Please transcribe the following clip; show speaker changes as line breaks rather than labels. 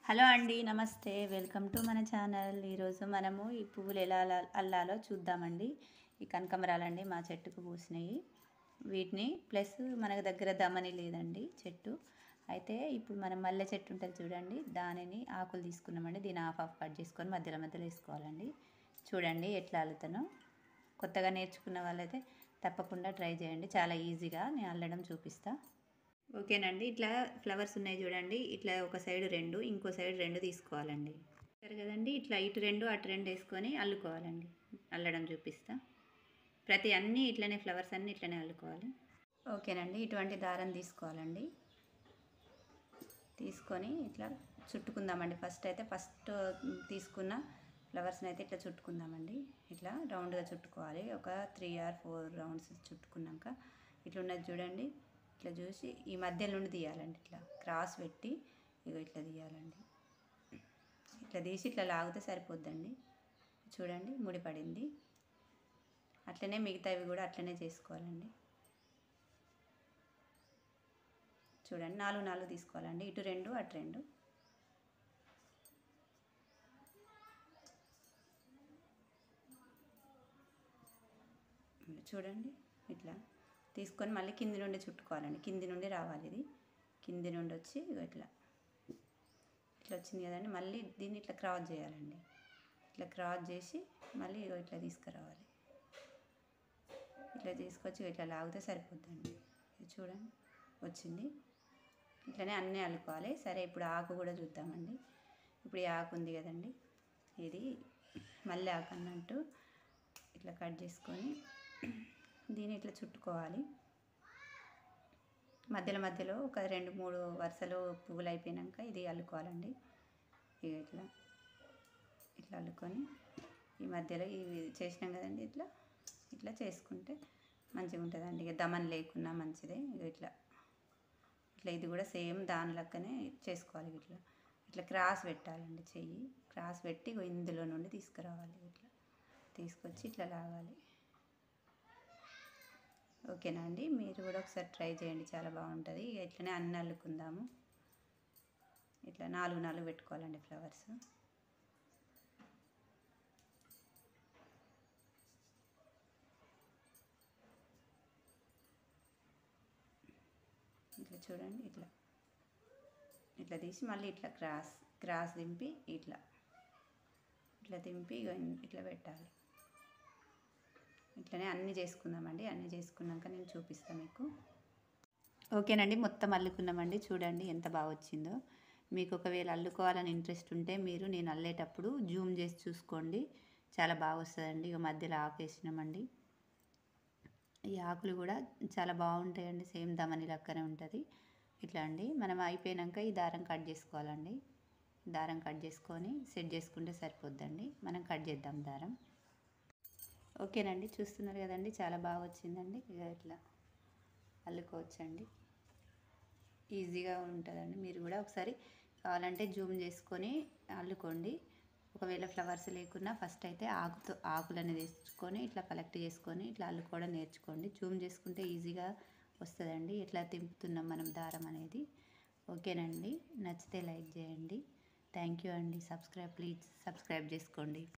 hello అండి నమస్తే welcome to మన ఛానల్ ఈరోజు మనము ఈ పువ్వులు ఎలా అల్ల- అల్లాలో చూద్దామండి ఈ కనకమరాలండి మా చెట్టుకు పూసినాయి వీటిని ప్లస్ మనకు దగ్గర దమని లేదండి చెట్టు అయితే ఇప్పుడు మనం మల్లె చెట్టు ఉంటుంది చూడండి దానిని ఆకులు తీసుకున్నామండి దీని హాఫ్ హాఫ్ కట్ చేసుకొని మధ్యలో మధ్యలో వేసుకోవాలండి చూడండి ఎట్లా అల్లుతానో కొత్తగా నేర్చుకున్న వాళ్ళైతే తప్పకుండా ట్రై చేయండి చాలా ఈజీగా నేను అల్లడం చూపిస్తా ఓకేనండి ఇట్లా ఫ్లవర్స్ ఉన్నాయి చూడండి ఇట్లా ఒక సైడ్ రెండు ఇంకో సైడ్ రెండు తీసుకోవాలండి సరే కదండి ఇట్లా ఇటు రెండు అటు రెండు వేసుకొని అల్లుకోవాలండి అల్లడం చూపిస్తా ప్రతి అన్నీ ఇట్లనే ఫ్లవర్స్ అన్నీ ఇట్లనే అల్లుకోవాలి ఓకేనండి ఇటువంటి దారం తీసుకోవాలండి తీసుకొని ఇట్లా చుట్టుకుందామండి ఫస్ట్ అయితే ఫస్ట్ తీసుకున్న ఫ్లవర్స్ని అయితే ఇట్లా చుట్టుకుందామండి ఇట్లా రౌండ్గా చుట్టుకోవాలి ఒక త్రీ ఆర్ ఫోర్ రౌండ్స్ చుట్టుకున్నాక ఇట్లా ఉన్నది చూడండి ఇట్లా చూసి ఈ మధ్యలో నుండి తీయాలండి ఇట్లా క్రాస్ పెట్టి ఇగో ఇట్లా తీయాలండి ఇట్లా తీసి ఇట్లా లాగితే సరిపోద్దండి చూడండి ముడిపడింది అట్లనే మిగతావి కూడా అట్లనే చేసుకోవాలండి చూడండి నాలుగు నాలుగు తీసుకోవాలండి ఇటు రెండు అటు రెండు చూడండి ఇట్లా తీసుకొని మళ్ళీ కింది నుండి చుట్టుకోవాలండి కింది నుండి రావాలి ఇది కింది నుండి వచ్చి ఇగో ఇట్లా ఇట్లా వచ్చింది కదండి మళ్ళీ దీన్ని ఇట్లా క్రాస్ చేయాలండి ఇట్లా క్రాస్ చేసి మళ్ళీ ఇగో ఇట్లా తీసుకురావాలి ఇట్లా తీసుకొచ్చి ఇట్లా లాగితే సరిపోద్దండి ఇది చూడండి వచ్చింది ఇట్లనే అన్నీ అల్లుకోవాలి సరే ఇప్పుడు ఆకు కూడా చూద్దామండి ఇప్పుడు ఈ ఆకు ఉంది కదండి ఇది మళ్ళీ ఆకు అన్నట్టు ఇట్లా కట్ చేసుకొని దీన్ని ఇట్లా చుట్టుకోవాలి మధ్యలో మధ్యలో ఒక రెండు మూడు వరుసలు పువ్వులు అయిపోయాక ఇది అల్లుకోవాలండి ఇక ఇట్లా ఇట్లా అల్లుకొని ఈ మధ్యలో ఇవి చేసినాం కదండి ఇట్లా ఇట్లా చేసుకుంటే మంచిగా ఉంటుందండి ఇక దమన్ లేకున్నా మంచిదే ఇక ఇట్లా ఇట్లా ఇది కూడా సేమ్ దాని లెక్కనే చేసుకోవాలి ఇట్లా ఇట్లా క్రాస్ పెట్టాలండి చెయ్యి క్రాస్ పెట్టి ఇగో ఇందులో నుండి తీసుకురావాలి ఇట్లా తీసుకొచ్చి ఇట్లా లాగాలి ఓకేనా అండి మీరు కూడా ఒకసారి ట్రై చేయండి చాలా బాగుంటుంది ఇక ఇట్లనే అన్ని అల్లుకుందాము ఇట్లా నాలుగు నాలుగు పెట్టుకోవాలండి ఫ్లవర్స్ ఇట్లా చూడండి ఇట్లా ఇట్లా తీసి మళ్ళీ ఇట్లా క్రాస్ క్రాస్ దింపి ఇట్లా ఇట్లా దింపి ఇగో ఇన్- ఇట్లా పెట్టాలి ఇట్లనే అన్నీ చేసుకుందామండి అన్నీ చేసుకున్నాక నేను చూపిస్తాను మీకు ఓకేనండి మొత్తం అల్లుకున్నామండి చూడండి ఎంత బాగా వచ్చిందో మీకు ఒకవేళ అల్లుకోవాలని ఇంట్రెస్ట్ ఉంటే మీరు నేను అల్లేటప్పుడు జూమ్ చేసి చూసుకోండి చాలా బాగా వస్తుందండి ఇక మధ్యలో ఆకు వేసినామండి ఈ ఆకులు కూడా చాలా బాగుంటాయండి సేమ్ దమని లెక్కనే ఉంటుంది ఇట్లా అండి మనం అయిపోయాక ఈ దారం కట్ చేసుకోవాలండి దారం కట్ చేసుకొని సెట్ చేసుకుంటే సరిపోద్దండి మనం కట్ చేద్దాం దారం ఓకేనండి చూస్తున్నారు కదండి చాలా బాగా వచ్చిందండి ఇక ఇట్లా అల్లుకోవచ్చండి ఈజీగా ఉంటుందండి మీరు కూడా ఒకసారి కావాలంటే జూమ్ చేసుకొని అల్లుకోండి ఒకవేళ ఫ్లవర్స్ లేకున్నా ఫస్ట్ అయితే ఆకుతో ఆకులని తెచ్చుకొని ఇట్లా కలెక్ట్ చేసుకొని ఇట్లా అల్లుకోవడం నేర్చుకోండి జూమ్ చేసుకుంటే ఈజీగా వస్తుందండి ఎట్లా తింపుతున్నాం మనం దారం అనేది ఓకేనండి నచ్చితే లైక్ చేయండి థ్యాంక్ యూ అండి సబ్స్క్రైబ్ ప్లీజ్ సబ్స్క్రైబ్ చేసుకోండి